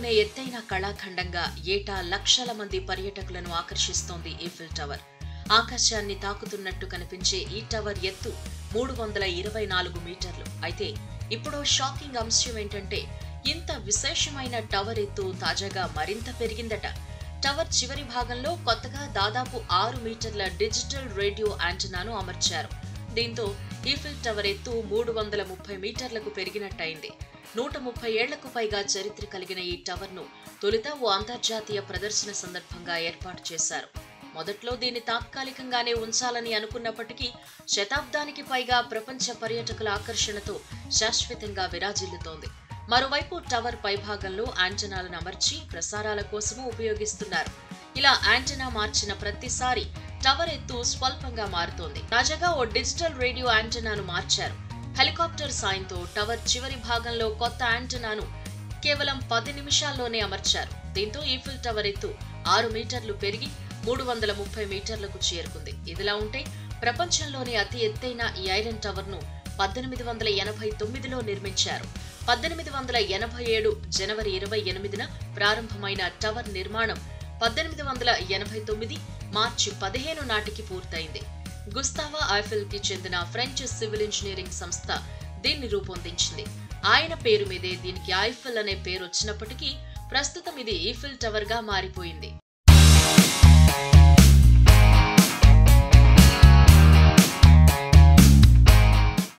ప్రపంచంలోనే ఎత్తైన కళాఖండంగా ఏటా లక్షల మంది పర్యాటకులను ఆకర్షిస్తోంది ఈఫిల్ టవర్ ఆకాశాన్ని తాకుతున్నట్టు కనిపించే ఈ టవర్ ఎత్తు మూడు వందల ఇరవై నాలుగు మీటర్లు అయితే ఇప్పుడు షాకింగ్ అంశం ఏంటంటే ఇంత విశేషమైన టవర్ ఎత్తు తాజాగా మరింత పెరిగిందట టవర్ చివరి భాగంలో కొత్తగా దాదాపు ఆరు మీటర్ల డిజిటల్ రేడియో యాంటెనాను అమర్చారు దీంతో ఈఫిల్ టవర్ ఎత్తు మూడు వందల ముప్పై మీటర్లకు పెరిగినట్టయింది నూట ముప్పై ఏళ్లకు పైగా చరిత్ర కలిగిన ఈ టవర్ను తొలుత ఓ అంతర్జాతీయ ప్రదర్శన సందర్భంగా ఏర్పాటు చేశారు మొదట్లో దీన్ని తాత్కాలికంగానే ఉంచాలని అనుకున్నప్పటికీ శతాబ్దానికి పైగా ప్రపంచ పర్యాటకుల ఆకర్షణతో శాశ్వతంగా విరాజిల్లుతోంది మరోవైపు టవర్ పైభాగంలో యాంటెనాలను అమర్చి ప్రసారాల కోసము ఉపయోగిస్తున్నారు ఇలా యాంటెనా మార్చిన ప్రతిసారి టవర్ ఎత్తు స్వల్పంగా మారుతోంది తాజాగా ఓ డిజిటల్ రేడియో యాంటెనాను మార్చారు హెలికాప్టర్ సాయంతో టవర్ చివరి భాగంలో కొత్త యాంటెనాను కేవలం పది నిమిషాల్లోనే అమర్చారు దీంతో ఈఫిల్ టవర్ ఎత్తు ఆరు మీటర్లు పెరిగి మూడు వందల ముప్పై మీటర్లకు చేరుకుంది ఇదిలా ఉంటే ప్రపంచంలోని అతి ఎత్తైన ఈ ఐరన్ టవర్ ను పద్దెనిమిది వందల ఎనభై తొమ్మిదిలో నిర్మించారు పద్దెనిమిది వందల ఎనభై ఏడు జనవరి ఇరవై ఎనిమిదిన ప్రారంభమైన టవర్ నిర్మాణం పద్దెనిమిది వందల ఎనభై తొమ్మిది మార్చి పదిహేను నాటికి పూర్తయింది గుస్తావా ఐఫిల్ కి చెందిన ఫ్రెంచ్ సివిల్ ఇంజనీరింగ్ సంస్థ దీన్ని రూపొందించింది ఆయన పేరు మీదే దీనికి ఐఫిల్ అనే పేరు వచ్చినప్పటికీ ప్రస్తుతం ఇది ఈఫిల్ టవర్ గా మారిపోయింది